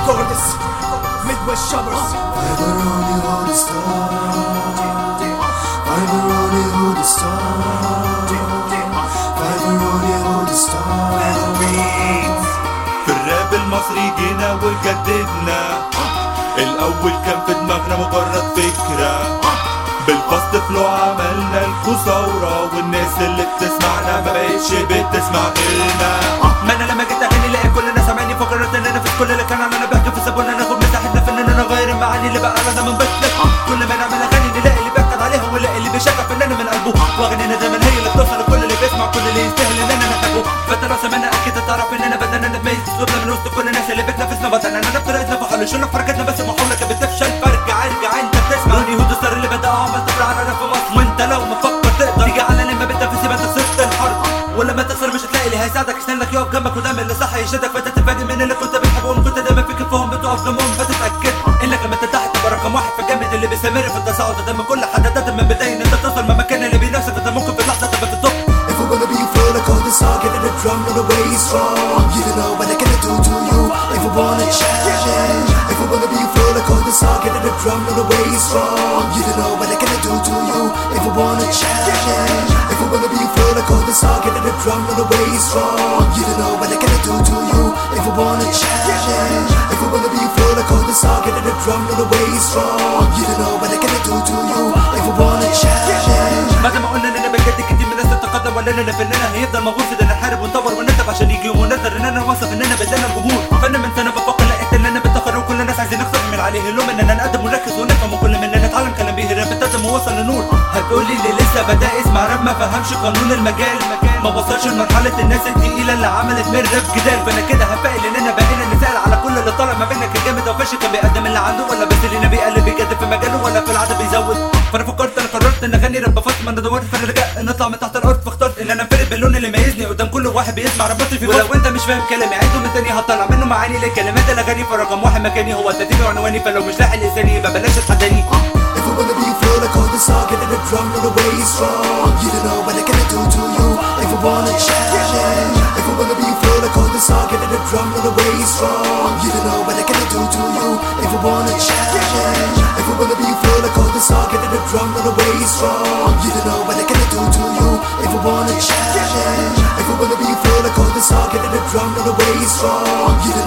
Recorders Midwest Shovers Vibroni hold the star Vibroni hold the star Vibroni hold the star في الراب المصري جينا وجددنا الأول كان في دماغنا مجرد فكرة بالفاست فلو عملنا الخسارة والناس اللي بتسمعنا ما بقتش بتسمع غيرنا ما انا لما جيت اغني لقيت كل الناس سامعني فكرت ان انا في كل اللي كان انا بحكي في سبون انا اخد مساحتنا في ان انا نغير المعاني اللي بقى لازم من بيتنا كل ما نعمل اغاني نلاقي اللي بيحقد عليها ونلاقي اللي بيشجع فنان من قلبه واغنينا دايما هي اللي بتوصل لكل اللي بيسمع كل اللي يستاهل ان انا نحبه فانت لو سمعنا اكيد تعرف ان انا بدنا نتميز اسلوبنا من وسط كل الناس اللي بتنافسنا بطلنا انا بطريقتنا فحل شلنا في حركتنا بس المحاولة كانت بتفشل فرجع ارجع انت بتسمع روني هود الستار اللي بدأ عمل طفرة على راب في مصر وانت لو مفكر تقدر تيجي على لما بتنافس يبقى انت خسرت الحرب ولما تخسر مش هتلاقي اللي هيساعدك يسندك يقف جنبك وده من اللي صح يشدك فانت تتفاجئ من اللي كنت بتحبهم كنت دايما في كفهم بتقف جنبهم فتتاكد انك لما تنتحر تبقى رقم واحد فالجامد اللي بيستمر في التصاعد ده من كل حد ده من بداية ان انت توصل ما مكان اللي بينافسك انت ممكن في لحظة تبقى في التوب If we're gonna be flow like all this all get in the drum on the way strong You don't know what they gonna do to you If we wanna change If we're gonna be flow like all this all get in the drum on the way strong You don't know what they gonna do to you If we wanna change If we're gonna be flow like all this all get in the drum on the way strong You don't know what they gonna do to you If we wanna change If we're gonna be flow like all this all get in the drum on the way strong You don't know what they gonna do to you If we wanna change بعد ما قلنا اننا بجد كتير من الناس تتقدم ولا اننا فننا هيفضل موجود في اننا نحارب ونطور ونندب عشان يجي يوم ونقدر اننا نوصف اننا بدلنا الجمهور فانا من سنه بفكر لقيت اننا بنتاخر وكل الناس عايزين نخسر من عليه اللوم اننا نقدم ونركز ونفهم وكل مننا نتعلم كلام بيه الراب بتقدم ووصل لنور هتقولي اللي لسه بدا يسمع راب ما فهمش قانون المجال ما وصلش لمرحله الناس التقيله اللي عملت من راب جدال فانا كده هفائل اننا بقينا نسال على كل اللي طالع ما بيننا كان جامد او فاشل كان بيقدم اللي عنده ولا بس اللي بيقلب بيجدد في مجاله ولا في العاده بيزود فانا فكرت انا قررت ان اغني راب فاطمه انا دورت في الرجاء نطلع من تحت الارض فاخترت ان انا انفرد باللون اللي يميزني قدام كل واحد بيسمع رابطي في ولو انت مش فاهم كلامي عيده من تاني هطلع منه معاني لكلمات الاغاني فرقم واحد مكاني هو ترتيبي وعنواني فلو مش لاحق لساني يبقى بلاش تحداني If we're gonna be flow like all this all get in the drum on the way strong You don't know what they gonna do to you If we wanna change If we're gonna be flow like all this all get in the drum on the way strong You don't know what they gonna do to you If we wanna change If we're gonna be flow like all this all get in the drum on the way strong You don't know what they gonna do to you If we wanna change If we're gonna be flow like all this all get in the drum on the way strong You don't